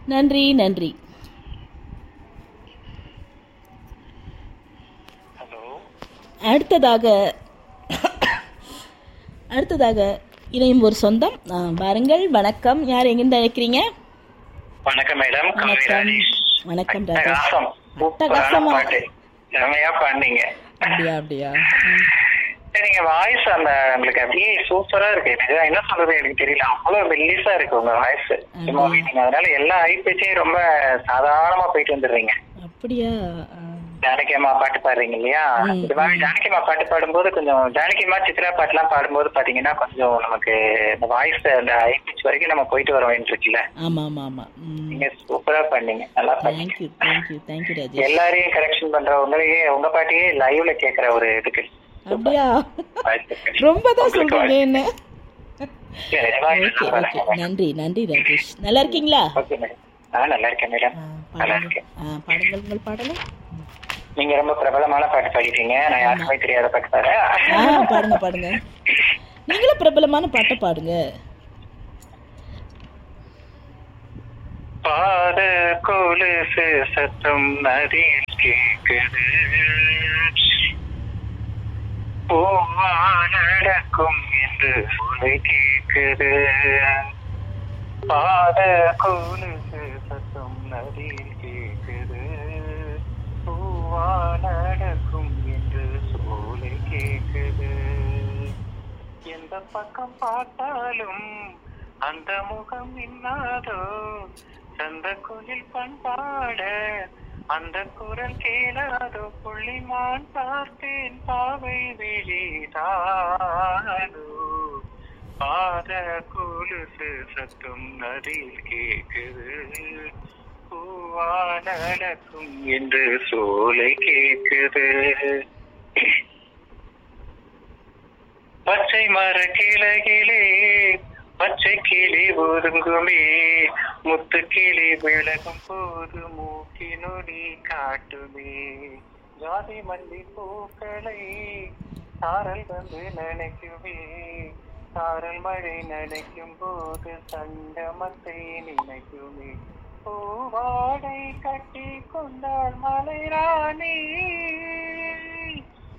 நன்றி நன்றி ஹலோ அடுத்ததாக அடுத்ததாக இணையும் ஒரு சொந்தம் ஆ, பாருங்கள் வணக்கம் யார் எங்கிருந்து அழைக்கிறீங்க வணக்கம் மேடம் கவி வணக்கம் ராஜேஷ் வணக்கம் ராஜேஷ் அட்டகாசம் சூப்பரான அட்டகாசமா? பாட்டு செமையா பாடுனீங்க அப்படியா அப்படியா ம். சரி, நீங்க வாய்ஸ் அந்த உங்களுக்கு அப்படியே சூப்பரா இருக்கு எனக்கு என்ன சொல்றது எனக்கு தெரியல அவ்வளவு மெல்லிசா இருக்கு உங்க வாய்ஸ் சும்மா நீங்க அதனால எல்லா ஐபிஎச்சையும் ரொம்ப சாதாரணமா போயிட்டு வந்துடுறீங்க அப்படியா ஆ. ஜானகி அம்மா பாட்டு பாடுறீங்க இல்லையா ம், இது மாதிரி ஜானகி அம்மா பாட்டு பாடும்போது கொஞ்சம் ஜானகி அம்மா சித்ரா பாட்டுலாம் பாடும்போது பாத்தீங்கன்னா கொஞ்சம் நமக்கு இந்த வாய்ஸ் அந்த ஐபிஎச் வரைக்கும் நம்ம போயிட்டு வரோம் இருக்குல்ல ஆமா ஆமா ஆமா ம் நீங்க சூப்பரா பண்ணீங்க நல்லா பண்ணீங்க தேங்க்யூ தேங்க்யூ தேங்க்யூ ராஜேஷ் எல்லாரையும் கரெக்ஷன் பண்ற உங்களையே உங்க பாட்டையே லைவ்ல கேக்குற ஒரு இதுக்கு அப்படியா வாழ்த்துக்கள். ரொம்ப தான் உங்களுக்கு சொல்றீங்க என்ன சரி, நிஜமா இது ஓகே நல்லா ஓகே இருக்கு. நன்றி நன்றி ராஜேஷ் நல்லா இருக்கீங்களா ஓகே மேடம் நான் நல்லா இருக்கேன் மேடம் ஆ, நல்லா பாடுங்கள் இருக்கேன் ஆ, பாடுங்கள் உங்கள் பாடலும் நீங்க ரொம்ப பிரபலமான பாட்டு பாடிட்டீங்க நான் யாருக்குமே தெரியாத பாட்டு பாடுறேன் ஆ பாடுங்க பாடுங்க நீங்களும் பிரபலமான பாட்டை பாடுங்க பாத கொலுசு சத்தம் நதியில் கேக்குது பூவா நடக்கும் என்று சொல்லி கேக்குது பாத கொலுசு சத்தம் நதியில் கேக்குது பூவா நடக்கும் என்று சொல்லி கேக்குது எந்த பக்கம் பார்த்தாலும் அந்த முகம் இன்னாதோ சந்த குயில் பண்பாட அந்த குரல் கேளாதோ புள்ளிமான் பார்த்தேன் பாவை வெளிதானோ பாத கொலுசு சத்தம் நதியில் கேக்குது பூவா நடக்கும் என்று சோலை கேக்குது பச்சை மர கிளையிலே பச்சை கிளி ஒதுங்குமே முத்து கிளி விலகும் போது மூக்கினொலி காட்டுமே ஜாதி மல்லி பூக்களை சாரல் வந்து நினைக்குமே சாரல் மழை நினைக்கும் போது சண்டமத்தை நினைக்குமே பூவாடை கட்டி கொண்டாள் மலை ராணி